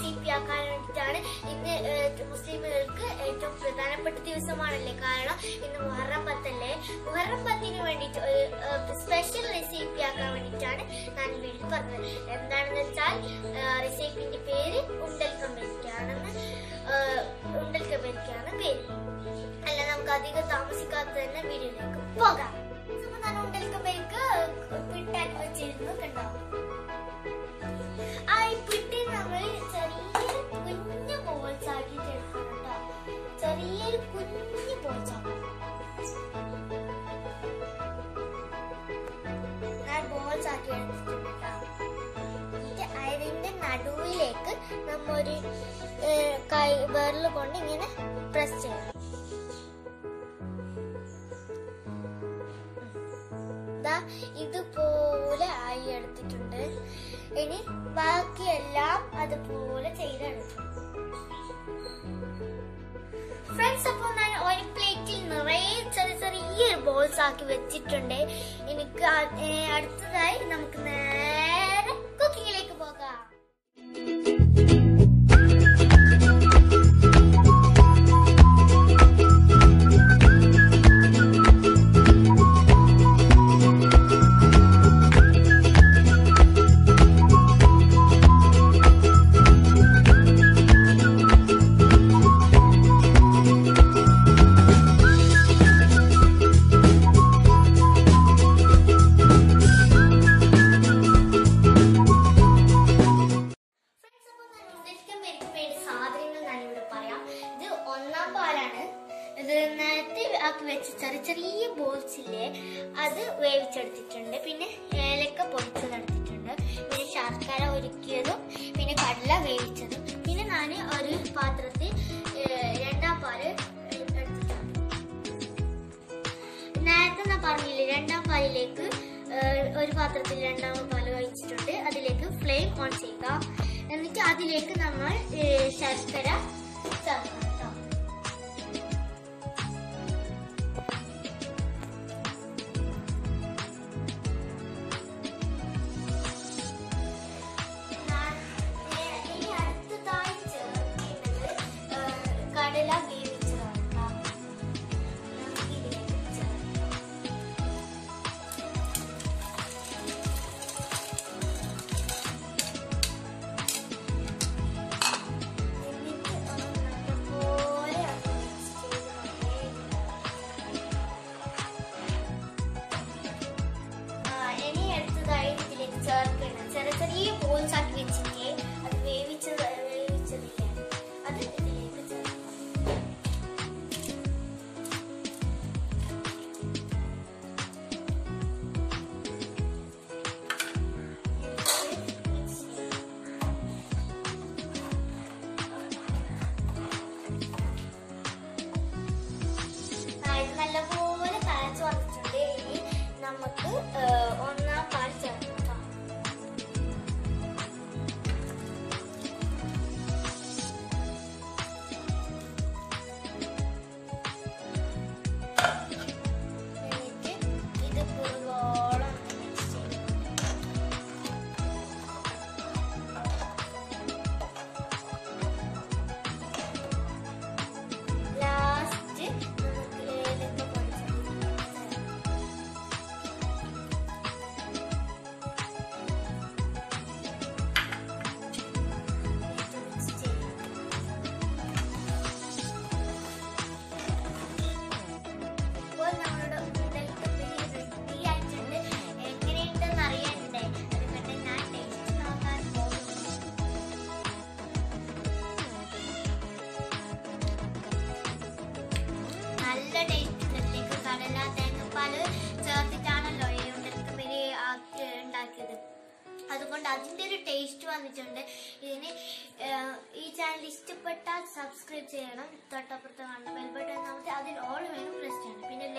Recipe ആക്കാൻ വേണ്ടിയിട്ടാണ് ഇന്ന് ഏഹ്, മുസ്ലിമുകൾക്ക് ഏറ്റവും പ്രധാനപ്പെട്ട ദിവസമാണല്ലേ കാരണം ഇന്ന് മുഹറം പത്തല്ലേ മുഹറം പത്തിന് വേണ്ടിയിട്ട് ഒരു സ്പെഷ്യൽ റെസിപ്പി ആക്കാൻ വേണ്ടിയിട്ടാണ് ഞാൻ വീട്ടിൽ പറഞ്ഞത് എന്താണെന്ന് വെച്ചാൽ റെസിപ്പിന്റെ പേര് ഉണ്ടൽ കമ്പനിക്കാണെന്ന് ഉണ്ടൽ കമ്പനിക്കാണ് പേര് അല്ല നമുക്ക് അധികം താമസിക്കാതെ തന്നെ വീഡിയോയിലേക്ക് പോകാം അപ്പൊ ഞാൻ ഉണ്ടൽ കമ്പനിക്ക് പിട്ടാൻ വെച്ചിരുന്നു കണ്ടോ ആ ഈ പിട്ടി നമ്മൾ ചെറിയൊരു കുഞ്ഞു ബോൾസ് ആക്കിയിട്ട് എടുക്കണം കേട്ടോ ചെറിയൊരു കുഞ്ഞു ബോൾസ് ആക്കണം ഞാൻ ബോൾസ് ആക്കി എടുത്തിട്ടുണ്ട് കേട്ടോ എന്നിട്ട് അതിന്റെ നടുവിലേക്ക് നമ്മ ഒരു ഏഹ്, കൈ വിരൽ കൊണ്ട് ഇങ്ങനെ പ്രസ് ചെയ്യണം ദാ ഇതുപോലെ ആയി എടുത്തിട്ടുണ്ട് ഇനി ബാക്കിയെല്ലാം അതുപോലെ ചെയ്തെടുക്കും ഫ്രണ്ട്സ് അപ്പോൾ ഞാൻ ഒരു പ്ലേറ്റിൽ നിറയെ ചെറിയ ചെറിയൊരു ബോൾസ് ആക്കി വെച്ചിട്ടുണ്ട് എനിക്ക് ആ- ഏ, അടുത്തതായി നമുക്ക് നേരെ കുക്കിങ്ങിലേക്ക് പോകാം ഫ്രണ്ട്സ് അപ്പോൾ ഞാൻ ഉദ്ദേശിക്കാൻ വരുന്ന വേണ്ടി സാധനങ്ങൾ ഞാൻ ഇവിടെ പറയാം ഇത് ഒന്നാം പാലാണ് ഇത് നേരത്തെ ആക്കി വെച്ച ചെറിയ ചെറിയ ബോൾസ് ഇല്ലേ അത് വേവിച്ചെടുത്തിട്ടുണ്ട് പിന്നെ ഏലക്ക പൊടിച്ചതെടുത്തിട്ടുണ്ട് പിന്നെ ശർക്കര ഒരുക്കിയതും പിന്നെ കടല വേവിച്ചതും പിന്നെ ഞാൻ ഒരു പാത്രത്തിൽ ഏഹ്, രണ്ടാം പാല് എടുത്തിട്ടുണ്ട് നേരത്തെ ഞാൻ പറഞ്ഞില്ലേ രണ്ടാം പാലിലേക്ക് ഏഹ്, ഒരു പാത്രത്തിൽ രണ്ടാം പാൽ ഒഴിച്ചിട്ടുണ്ട് അതിലേക്ക് ഫ്ലെയിം ഓൺ ചെയ്യുക എന്നിട്ട് അതിലേക്ക് നമ്മൾ ഏഹ്, ശർക്കര ചേർക്കണം കേട്ടോ ഞാൻ, ഏഹ്, ഇനി അടുത്തതായി ചേർക്കുന്നത് ഏഹ്, കടല വേവിച്ചതാണ് കേട്ടോ നമുക്ക് ഇതിലേക്ക് ചേർക്കാം എന്നിട്ട് ഒന്ന് നല്ലപോലെ അത് mix ചെയ്ത് ആ, ഇനി അടുത്തതായി ഇതിലേക്ക് ചേർക്കണം ചെറിയ ചെറിയ ബോൾസ് ആക്കി വെച്ചിട്ട് അത് വേവിച്ചത് വേവിച്ചതില്ലേ അത് ഇതിലേക്ക് ചേർക്കാം എന്നിട്ട് mix ചെയ്യാം. ആ, ഇത് നല്ലപോലെ തഴച്ചു വന്നിട്ടുണ്ട് ഇനി നമുക്ക് ഏഹ്, ഒന്നാം പാൽ ചേർക്കാം എന്നിട്ട് ഇത് കുറുകോളം മിക്സ് ചെയ്യും ലാസ്റ്റ് നമുക്ക് ഏലക്ക പൊടിച്ചത് എന്നിട്ട് mix ചെയ്യാം. ഇപ്പോൾ നമ്മുടെ ഉണ്ടൽക്കപ്പി ready ആയിട്ടുണ്ട്. എങ്ങനെയുണ്ടെന്ന് അറിയണ്ടേ അതുകൊണ്ട് ഞാൻ ടേസ്റ്റ് നോക്കാൻ പോകുന്നു നല്ല ടേസ്റ്റ് ഇതിലേക്ക് കടല തേങ്ങാപ്പാല് ചേർത്തിട്ടാണല്ലോ ഈ ഉണ്ടൽക്കപ്പരി ഉണ്ടാക്കിയത് അതുകൊണ്ട് അതിന്റെ ഒരു ടേസ്റ്റ് വന്നിട്ടുണ്ട് ഇതിന് ഏഹ്, ഈ ചാനൽ ഇഷ്ടപ്പെട്ടാൽ സബ്സ്ക്രൈബ് ചെയ്യണം തൊട്ടപ്പുറത്ത് കാണുന്ന ബെൽബട്ടൺ നമുക്ക് അതിൽ ഓൾ വേണം പ്രസ് ചെയ്യണം പിന്നെ